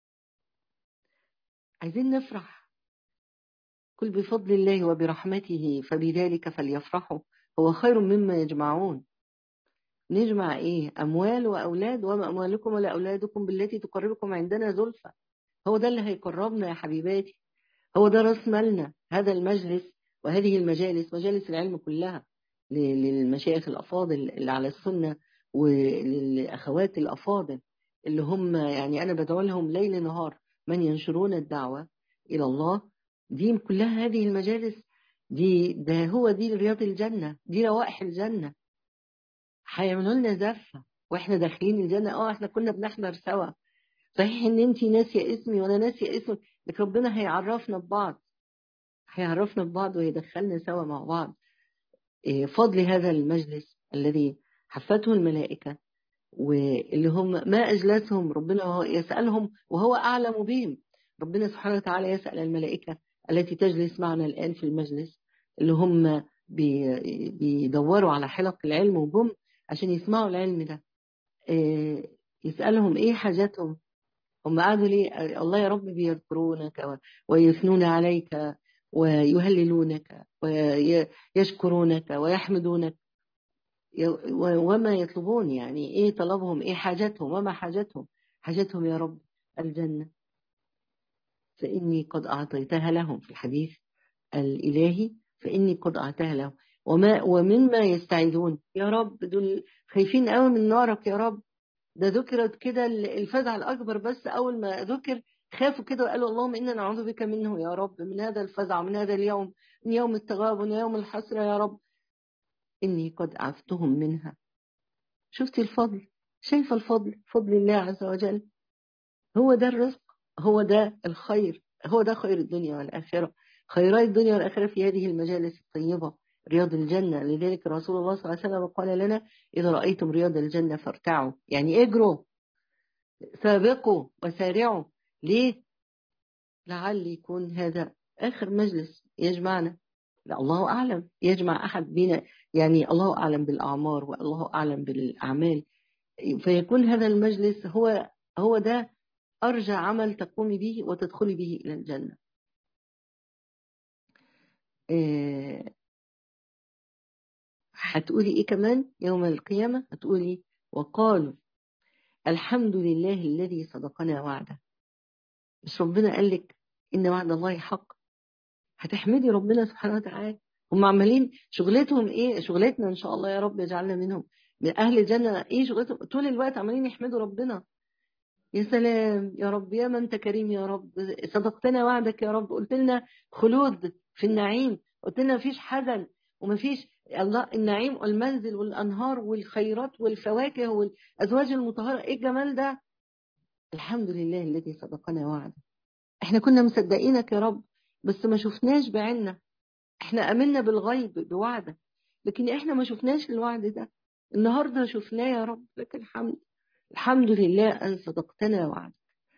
عايزين نفرح كل بفضل الله وبرحمته فبذلك فليفرحوا هو خير مما يجمعون نجمع ايه اموال واولاد وما اموالكم ولا اولادكم بالتي تقربكم عندنا زلفى هو ده اللي هيقربنا يا حبيباتي هو ده راس مالنا هذا المجلس وهذه المجالس مجالس العلم كلها للمشايخ الافاضل اللي على السنه وللاخوات الافاضل اللي هم يعني انا بدعو لهم ليل نهار من ينشرون الدعوه الى الله دي كلها هذه المجالس دي ده هو دي رياض الجنه دي روائح الجنه هيعملوا لنا زفه واحنا داخلين الجنه اه احنا كنا بنحضر سوا صحيح ان انت ناسيه اسمي وانا ناسيه اسمك لكن ربنا هيعرفنا ببعض هيعرفنا ببعض ويدخلنا سوا مع بعض فضل هذا المجلس الذي حفته الملائكة واللي هم ما أجلسهم ربنا يسألهم وهو أعلم بهم ربنا سبحانه وتعالى يسأل الملائكة التي تجلس معنا الآن في المجلس اللي هم بيدوروا على حلق العلم وجم عشان يسمعوا العلم ده يسألهم إيه حاجاتهم هم قعدوا ليه الله يا رب بيذكرونك ويثنون عليك ويهللونك ويشكرونك ويحمدونك وما يطلبون يعني ايه طلبهم ايه حاجتهم وما حاجتهم حاجتهم يا رب الجنة فإني قد أعطيتها لهم في الحديث الإلهي فإني قد أعطيتها لهم وما ومما يستعيذون يا رب دول خايفين قوي من نارك يا رب ده ذكرت كده الفزع الأكبر بس أول ما ذكر خافوا كده وقالوا اللهم إنا نعوذ بك منه يا رب من هذا الفزع من هذا اليوم من يوم التغابن يوم الحسرة يا رب إني قد عفتهم منها شفتي الفضل شايفة الفضل فضل الله عز وجل هو ده الرزق هو ده الخير هو ده خير الدنيا والآخرة خيرات الدنيا والآخرة في هذه المجالس الطيبة رياض الجنة لذلك رسول الله صلى الله عليه وسلم قال لنا إذا رأيتم رياض الجنة فارتعوا يعني اجروا سابقوا وسارعوا ليه لعل يكون هذا آخر مجلس يجمعنا لا الله أعلم يجمع أحد بنا يعني الله أعلم بالأعمار والله أعلم بالأعمال فيكون هذا المجلس هو هو ده أرجى عمل تقومي به وتدخلي به إلى الجنة هتقولي إيه كمان يوم القيامة هتقولي وقالوا الحمد لله الذي صدقنا وعده مش ربنا قال لك إن وعد الله حق هتحمدي ربنا سبحانه وتعالى هم عمالين شغلتهم ايه شغلتنا ان شاء الله يا رب يجعلنا منهم من اهل الجنه ايه شغلتهم طول الوقت عمالين يحمدوا ربنا يا سلام يا رب يا ما انت كريم يا رب صدقتنا وعدك يا رب قلت لنا خلود في النعيم قلت لنا مفيش حزن ومفيش الله النعيم والمنزل والانهار والخيرات والفواكه والازواج المطهره ايه الجمال ده الحمد لله الذي صدقنا وعده احنا كنا مصدقينك يا رب بس ما شفناش بعيننا احنا امنا بالغيب بوعدك لكن احنا ما شفناش الوعد ده النهارده شفناه يا رب لك الحمد الحمد لله ان صدقتنا وعدك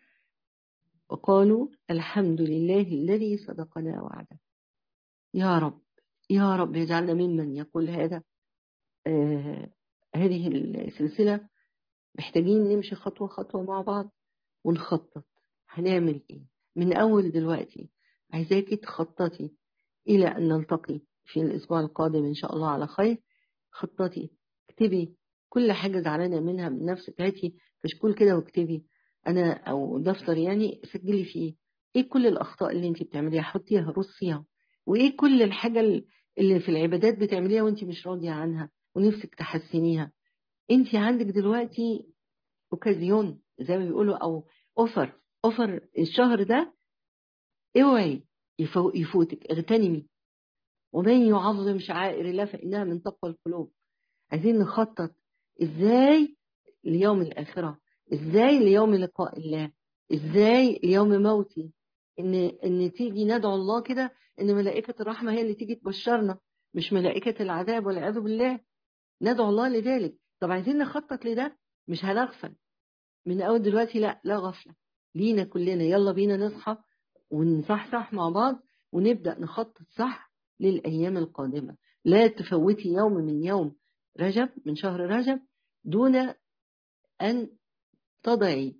وقالوا الحمد لله الذي صدقنا وعده يا رب يا رب يجعلنا ممن يقول هذا آه هذه السلسلة محتاجين نمشي خطوة خطوة مع بعض ونخطط هنعمل ايه من اول دلوقتي عايزاكي تخططي الى ان نلتقي في الاسبوع القادم ان شاء الله على خير خططي اكتبي كل حاجة زعلانة منها من نفسك هاتي كشكول كده واكتبي انا او دفتر يعني سجلي فيه ايه كل الاخطاء اللي انت بتعمليها حطيها رصيها وايه كل الحاجة اللي في العبادات بتعمليها وانت مش راضية عنها ونفسك تحسنيها انت عندك دلوقتي اوكازيون زي ما بيقولوا او اوفر اوفر الشهر ده اوعي يفوتك اغتنمي ومن يعظم شعائر الله فانها من تقوى القلوب عايزين نخطط ازاي ليوم الاخره ازاي ليوم لقاء الله ازاي ليوم موتي ان ان تيجي ندعو الله كده ان ملائكه الرحمه هي اللي تيجي تبشرنا مش ملائكه العذاب والعياذ بالله ندعو الله لذلك طب عايزين نخطط لده مش هنغفل من اول دلوقتي لا لا غفله لينا كلنا يلا بينا نصحى ونصحصح مع بعض ونبدا نخطط صح للايام القادمه لا تفوتي يوم من يوم رجب من شهر رجب دون ان تضعي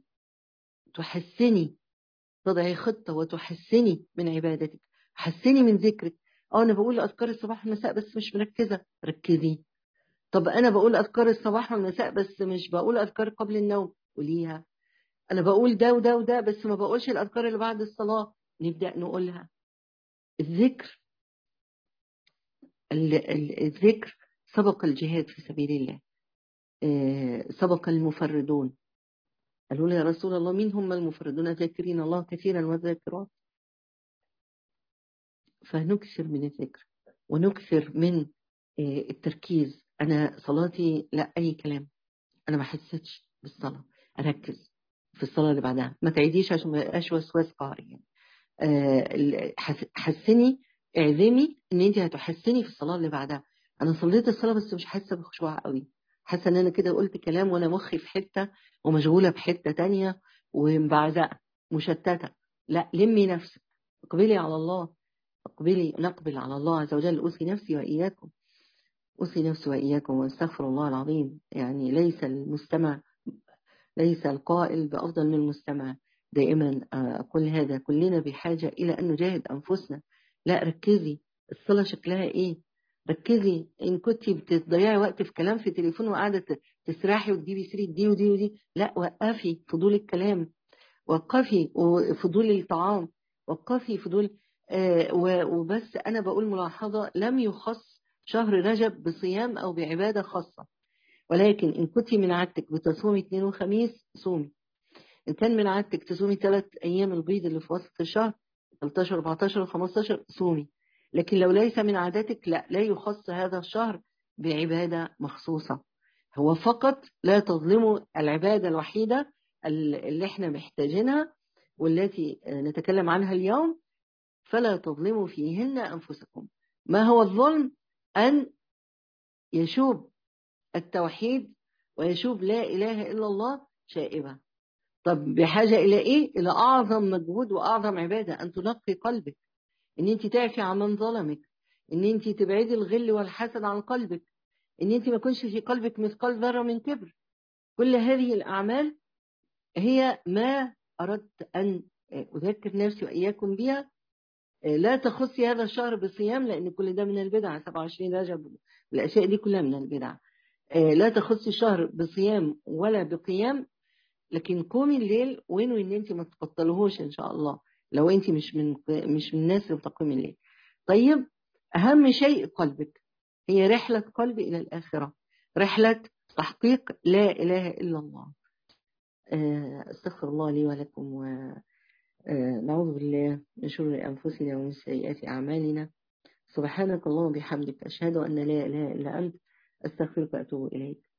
تحسني تضعي خطة وتحسني من عبادتك حسني من ذكرك اه انا بقول اذكار الصباح والمساء بس مش مركزة ركزي طب انا بقول اذكار الصباح والمساء بس مش بقول اذكار قبل النوم قوليها انا بقول ده وده وده بس ما بقولش الاذكار اللي بعد الصلاة نبدأ نقولها الذكر الذكر سبق الجهاد في سبيل الله سبق المفردون قالوا له يا رسول الله مين هم المفردون ذاكرين الله كثيرا والذاكرات فنكثر من الذكر ونكثر من التركيز أنا صلاتي لا أي كلام أنا ما حسيتش بالصلاة أركز في الصلاة اللي بعدها ما تعيديش عشان ما يبقاش وسواس قهري يعني حسني اعزمي ان انت هتحسني في الصلاة اللي بعدها انا صليت الصلاة بس مش حاسة بخشوع قوي حاسة ان انا كده قلت كلام وانا مخي في حتة ومشغولة بحتة تانية ومبعزقة مشتتة لا لمي نفسك اقبلي على الله اقبلي نقبل على الله عز وجل أوصي نفسي وإياكم أوصي نفسي وإياكم واستغفر الله العظيم يعني ليس المستمع ليس القائل بأفضل من المستمع دائما أقول هذا كلنا بحاجة إلى أن نجاهد أنفسنا لا ركزي الصلاة شكلها إيه ركزي إن كنت بتضيعي وقت في كلام في التليفون وقاعدة تسرحي وتجيبي سيرة دي ودي ودي لا وقفي فضول الكلام وقفي فضول الطعام وقفي فضول آه وبس أنا بقول ملاحظة لم يخص شهر رجب بصيام أو بعبادة خاصة ولكن إن كنت من عادتك بتصومي اثنين وخميس صومي إن كان من عادتك تصومي ثلاث أيام البيض اللي في وسط الشهر 13 14 15 صومي لكن لو ليس من عاداتك لا لا يخص هذا الشهر بعبادة مخصوصة هو فقط لا تظلموا العبادة الوحيدة اللي احنا محتاجينها والتي نتكلم عنها اليوم فلا تظلموا فيهن أنفسكم ما هو الظلم أن يشوب التوحيد ويشوب لا إله إلا الله شائبة طب بحاجة إلى إيه؟ إلى أعظم مجهود وأعظم عبادة أن تنقي قلبك إن أنت تعفي عن من ظلمك إن أنت تبعدي الغل والحسد عن قلبك إن أنت ما يكونش في قلبك مثقال ذرة من كبر كل هذه الأعمال هي ما أردت أن أذكر نفسي وإياكم بها لا تخصي هذا الشهر بصيام لأن كل ده من البدع 27 رجب الأشياء دي كلها من البدع لا تخصي الشهر بصيام ولا بقيام لكن قومي الليل وانوي ان انت ما تبطلوهوش ان شاء الله لو انت مش من مش من الناس اللي بتقومي الليل طيب اهم شيء قلبك هي رحله قلب الى الاخره رحله تحقيق لا اله الا الله استغفر الله لي ولكم ونعوذ بالله من شرور انفسنا ومن سيئات اعمالنا سبحانك اللهم وبحمدك اشهد ان لا اله الا انت استغفرك واتوب اليك